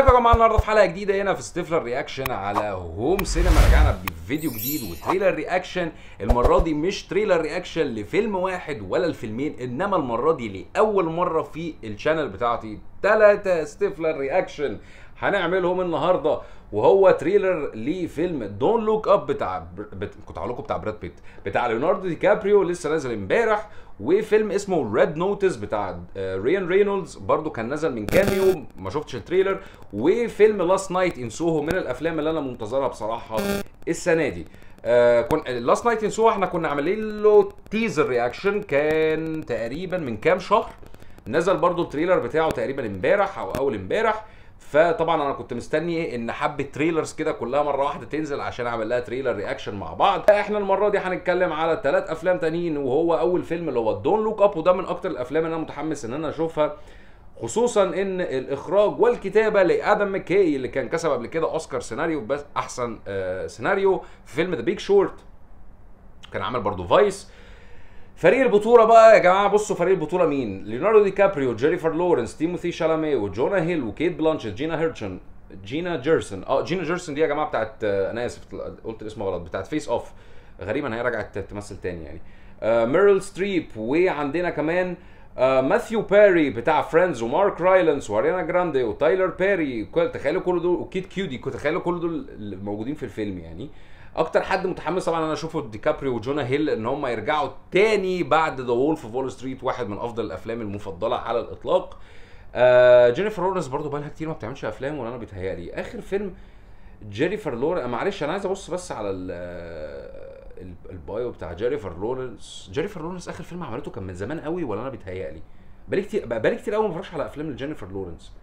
ازيكم يا جماعه النهارده في حلقه جديده هنا في ستيفلر رياكشن على هوم سينما رجعنا بفيديو جديد وتريلر رياكشن المره دي مش تريلر رياكشن لفيلم واحد ولا الفيلمين انما المره دي لاول مره في الشانل بتاعتي ثلاثه ستيفلر رياكشن هنعملهم النهارده وهو تريلر لفيلم دون لوك اب بتاع بت... كنت هقول لكم بتاع براد بيت بتاع ليوناردو دي كابريو لسه نازل امبارح وفيلم اسمه ريد نوتس بتاع آه، ريان رينولدز برضو كان نزل من كام يوم ما شفتش التريلر وفيلم لاست نايت ان سوهو من الافلام اللي انا منتظرها بصراحه السنه دي آه كن لاست نايت ان سوهو احنا كنا عاملين له تيزر رياكشن كان تقريبا من كام شهر نزل برضو التريلر بتاعه تقريبا امبارح او اول امبارح فطبعا انا كنت مستني ان حبه تريلرز كده كلها مره واحده تنزل عشان اعمل لها تريلر رياكشن مع بعض احنا المره دي هنتكلم على ثلاث افلام تانيين وهو اول فيلم اللي هو دون لوك اب وده من اكتر الافلام اللي انا متحمس ان انا اشوفها خصوصا ان الاخراج والكتابه لادم مكي اللي كان كسب قبل كده اوسكار سيناريو بس احسن آه سيناريو في فيلم ذا بيج شورت كان عامل برضو فايس فريق البطولة بقى يا جماعة بصوا فريق البطولة مين؟ ليوناردو دي كابريو، جينيفر لورنس، تيموثي شالامي، وجونا هيل، وكيت بلانشيت، جينا هيرتشن، جينا جيرسون، اه جينا جيرسون دي يا جماعة بتاعت آه، انا اسف قلت الاسم غلط بتاعت فيس اوف غريبا هي رجعت تمثل تاني يعني. آه ميرل ستريب وعندنا كمان آه ماثيو باري بتاع فريندز ومارك رايلانس واريانا جراندي وتايلر باري كل تخيلوا كل دول وكيت كيودي تخيلوا كل دول اللي موجودين في الفيلم يعني اكتر حد متحمس طبعا انا اشوفه ديكابريو وجونا هيل ان هم يرجعوا تاني بعد ذا وولف اوف وول ستريت واحد من افضل الافلام المفضله على الاطلاق آه جينيفر لورنس برضو بقالها كتير ما بتعملش افلام ولا انا بيتهيألي اخر فيلم جينيفر لورنس معلش انا عايز ابص بس على ال ال- البايو بتاع جينيفر لورنس جينيفر لورنس اخر فيلم عملته كان من زمان قوي ولا انا بيتهيألي بقالي كتير بقالي كتير قوي ما بتفرجش على افلام لجينيفر لورنس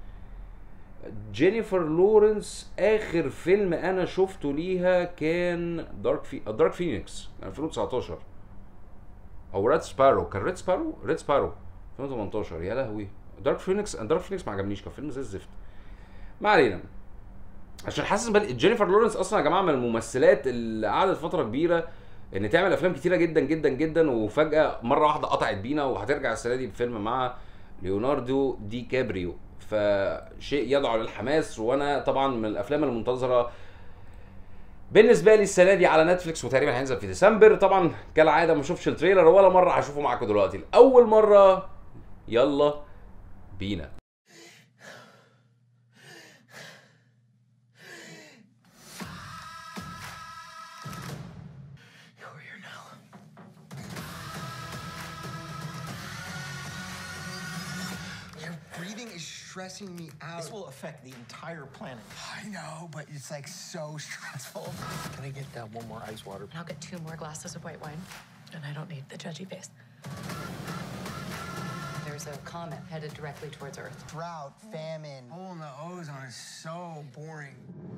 جينيفر لورنس اخر فيلم انا شفته ليها كان دارك في دارك فينيكس 2019 او ريد سبارو كان ريد سبارو ريد سبارو 2018 يا لهوي دارك فينيكس دارك فينيكس ما عجبنيش كان فيلم زي الزفت ما علينا عشان حاسس بل... جينيفر لورنس اصلا يا جماعه من الممثلات اللي قعدت فتره كبيره ان تعمل افلام كتيره جدا جدا جدا وفجاه مره واحده قطعت بينا وهترجع السنه دي بفيلم مع ليوناردو دي كابريو فشيء يدعو للحماس وانا طبعا من الافلام المنتظره بالنسبه لي السنه دي على نتفليكس وتقريبا هينزل في ديسمبر طبعا كالعاده ما شفتش التريلر ولا مره هشوفه معاكم دلوقتي لاول مره يلا بينا You're here now. Your breathing is stressing me out. This will affect the entire planet. I know, but it's like so stressful. Can I get uh, one more ice water? I'll get two more glasses of white wine, and I don't need the judgy face. There's a comet headed directly towards Earth. Drought, famine, hole in the ozone is so boring.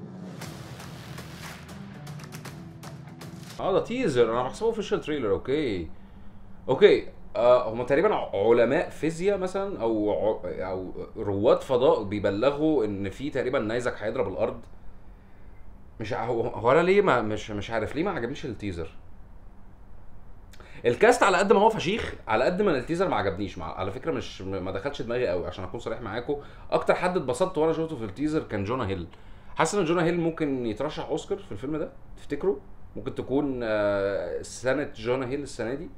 اه ده تيزر انا بحسبه اوفيشال تريلر اوكي اوكي آه هم تقريبا علماء فيزياء مثلا او ع- او رواد فضاء بيبلغوا ان في تقريبا نيزك هيضرب الارض مش ع- هو هو انا ليه ما مش مش عارف ليه ما عجبنيش التيزر الكاست على قد ما هو فشيخ على قد ما التيزر ما عجبنيش مع على فكره مش ما دخلش دماغي قوي عشان اكون صريح معاكم اكتر حد اتبسطت وانا شفته في التيزر كان جونا هيل حاسس ان جونا هيل ممكن يترشح اوسكار في الفيلم ده تفتكروا ممكن تكون آه، سنه جونا هيل السنه دي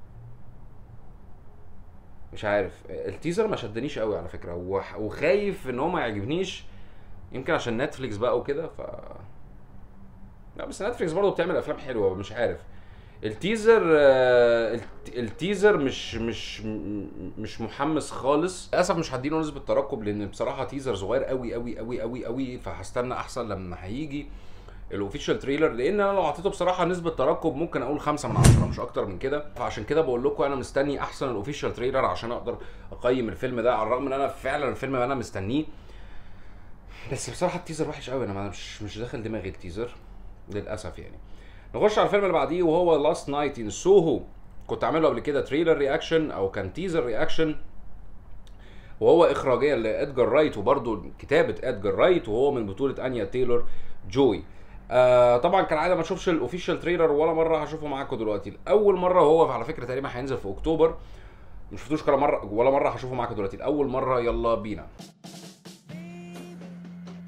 مش عارف التيزر ما شدنيش قوي على فكره وح- وخايف ان هو ما يعجبنيش يمكن عشان نتفليكس بقى وكده ف لا بس نتفليكس برضه بتعمل افلام حلوه مش عارف التيزر آه، الت- التيزر مش مش م- مش محمس خالص للاسف مش هديله نسبه ترقب لان بصراحه تيزر صغير قوي قوي قوي قوي قوي فهستنى احسن لما هيجي الاوفيشال تريلر لان انا لو اعطيته بصراحه نسبه ترقب ممكن اقول خمسة من عشرة مش اكتر من كده فعشان كده بقول لكم انا مستني احسن الاوفيشال تريلر عشان اقدر اقيم الفيلم ده على الرغم ان انا فعلا الفيلم انا مستنيه بس بصراحه التيزر وحش قوي انا مش مش داخل دماغي التيزر للاسف يعني نخش على الفيلم اللي بعديه وهو لاست نايت ان سوهو كنت عامله قبل كده تريلر رياكشن او كان تيزر رياكشن وهو اخراجيا لادجار رايت وبرده كتابه ادجار رايت وهو من بطوله انيا تايلور جوي آه طبعا كالعاده ما اشوفش الاوفيشال تريلر ولا مره هشوفه معاكم دلوقتي اول مره هو على فكره تقريبا هينزل في اكتوبر ما شفتوش ولا مره ولا مره هشوفه معاكم دلوقتي اول مره يلا بينا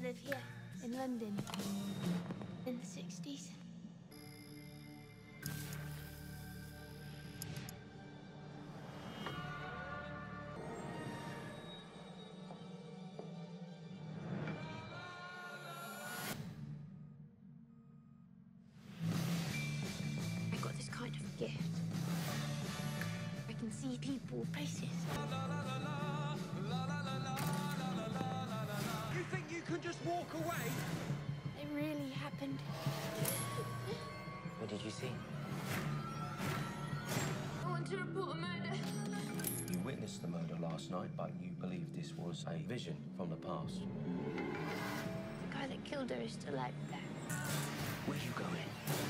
live here in London in the 60s. I got this kind of gift. I can see people, places. You think you can just walk away? It really happened. What did you see? I want to report a murder. You witnessed the murder last night, but you believe this was a vision from the past. The guy that killed her is still out there. Where you going?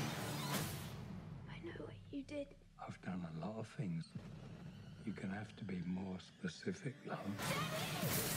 I know what you did. I've done a lot of things. You're gonna have to be more specific, love.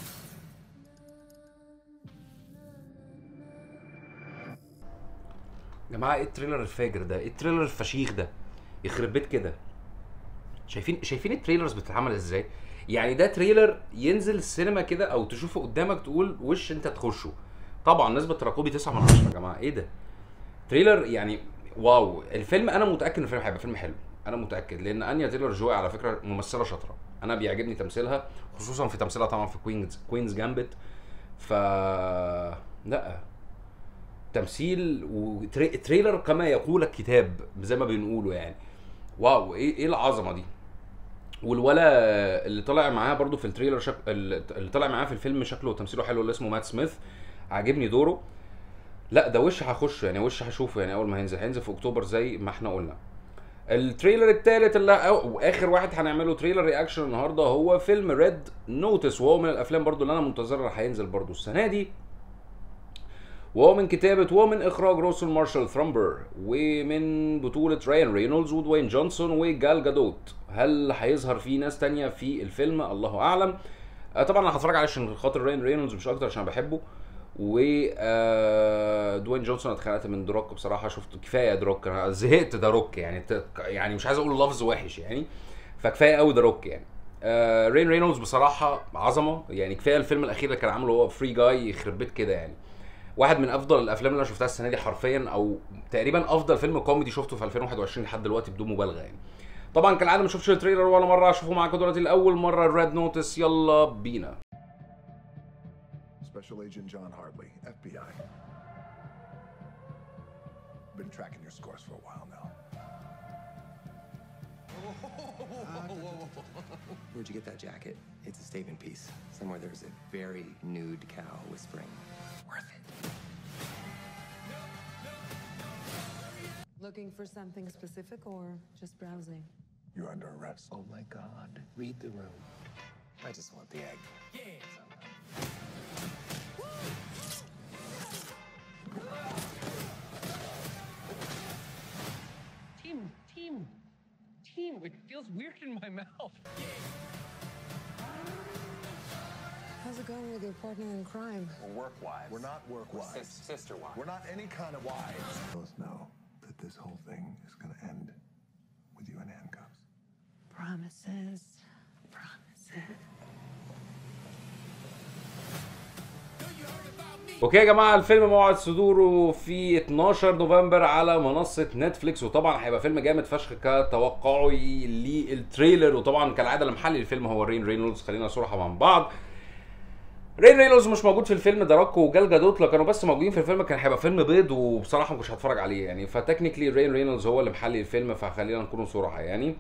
يا جماعه ايه التريلر الفاجر ده ايه التريلر الفشيخ ده يخرب بيت كده شايفين شايفين التريلرز بتتعمل ازاي يعني ده تريلر ينزل السينما كده او تشوفه قدامك تقول وش انت تخشه طبعا نسبه ترقبي 9 من 10 يا جماعه ايه ده تريلر يعني واو الفيلم انا متاكد ان الفيلم هيبقى فيلم حلو انا متاكد لان انيا تيلر جوي على فكره ممثله شاطره انا بيعجبني تمثيلها خصوصا في تمثيلها طبعا في كوينز كوينز جامبت ف لا تمثيل وتريلر كما يقول الكتاب زي ما بنقوله يعني واو ايه ايه العظمه دي والولا اللي طالع معاه برضو في التريلر شك... اللي طالع معاه في الفيلم شكله وتمثيله حلو اللي اسمه مات سميث عاجبني دوره لا ده وش هخشه يعني وش هشوفه يعني اول ما هينزل هينزل في اكتوبر زي ما احنا قلنا التريلر الثالث اللي أو واخر واحد هنعمله تريلر رياكشن النهارده هو فيلم ريد نوتس وهو من الافلام برضو اللي انا منتظرها هينزل برضو السنه دي وهو من كتابة ومن إخراج روسل مارشال ثرامبر ومن بطولة رايان رينولدز ودوين جونسون وجال جادوت هل هيظهر فيه ناس تانية في الفيلم الله أعلم آه طبعا أنا هتفرج عليه عشان خاطر رايان رينولدز مش أكتر عشان بحبه و آه، دوين جونسون أنا اتخنقت من دروك بصراحة شفت كفاية دروك أنا زهقت ده روك يعني ت- يعني مش عايز أقول لفظ وحش يعني فكفاية قوي ده روك يعني آه رين رينولدز بصراحة عظمة يعني كفاية الفيلم الأخير اللي كان عامله هو فري جاي يخرب بيت كده يعني واحد من افضل الافلام اللي انا شفتها السنه دي حرفيا او تقريبا افضل فيلم كوميدي شفته في 2021 لحد دلوقتي بدون مبالغه يعني طبعا كالعاده ما شفتش التريلر ولا مره اشوفه معاكم دلوقتي لاول مره الريد نوتس يلا بينا Special Agent John Hardley, FBI. Been tracking your scores for a while now. Where'd you get that jacket? It's a statement piece. Somewhere there's a very nude cow whispering, worth it. Looking for something specific or just browsing? You're under arrest. Oh my God. Read the room. I just want the egg. Team, team, team. It feels weird in my mouth. How's it going with your partner in crime? We're work wives. We're not work wives. sister wives. We're not any kind of wives. Both know that this whole thing is going to end with you in handcuffs. Promises. Promises. اوكي يا جماعه الفيلم موعد صدوره في 12 نوفمبر على منصه نتفليكس وطبعا هيبقى فيلم جامد فشخ كتوقعي للتريلر وطبعا كالعاده اللي محلل الفيلم هو رين رينولدز خلينا صراحه مع بعض رين رينولدز مش موجود في الفيلم ده روك وجال جادوت لو كانوا بس موجودين في الفيلم كان هيبقى فيلم بيض وبصراحه مش هتفرج عليه يعني فتكنيكلي رين رينولدز هو اللي محلل الفيلم فخلينا نكون صراحه يعني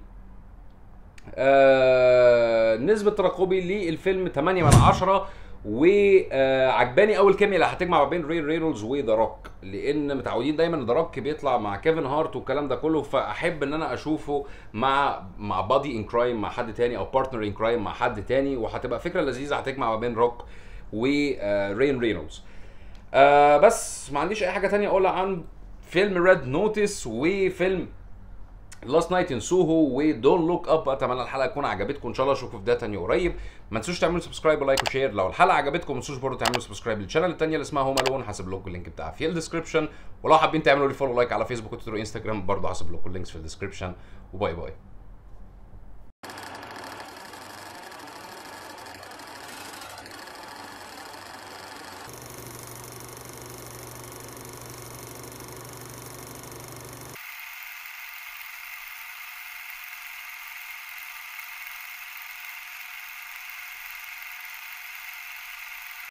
آه نسبة ترقبي للفيلم 8 من 10 وعجباني اول كيمياء اللي هتجمع ما بين رين رينولدز وذا روك لان متعودين دايما ان ذا روك بيطلع مع كيفن هارت والكلام ده كله فاحب ان انا اشوفه مع مع بادي ان كرايم مع حد تاني او بارتنر ان كرايم مع حد تاني وهتبقى فكره لذيذه هتجمع ما بين روك ورين رينولدز آه بس ما عنديش اي حاجه تانية اقولها عن فيلم ريد نوتس وفيلم لاست نايت ان سوهو ودون لوك اب اتمنى الحلقه تكون عجبتكم ان شاء الله اشوفكم في فيديو تاني قريب ما تنسوش تعملوا سبسكرايب ولايك وشير لو الحلقه عجبتكم ما تنسوش برضه تعملوا سبسكرايب للشانل الثانيه اللي اسمها هوم الون هسيب لكم اللينك بتاعها في الديسكربشن ولو حابين تعملوا لي فولو لايك على فيسبوك وتويتر وانستجرام برضه هسيب لكم اللينكس في الديسكربشن وباي باي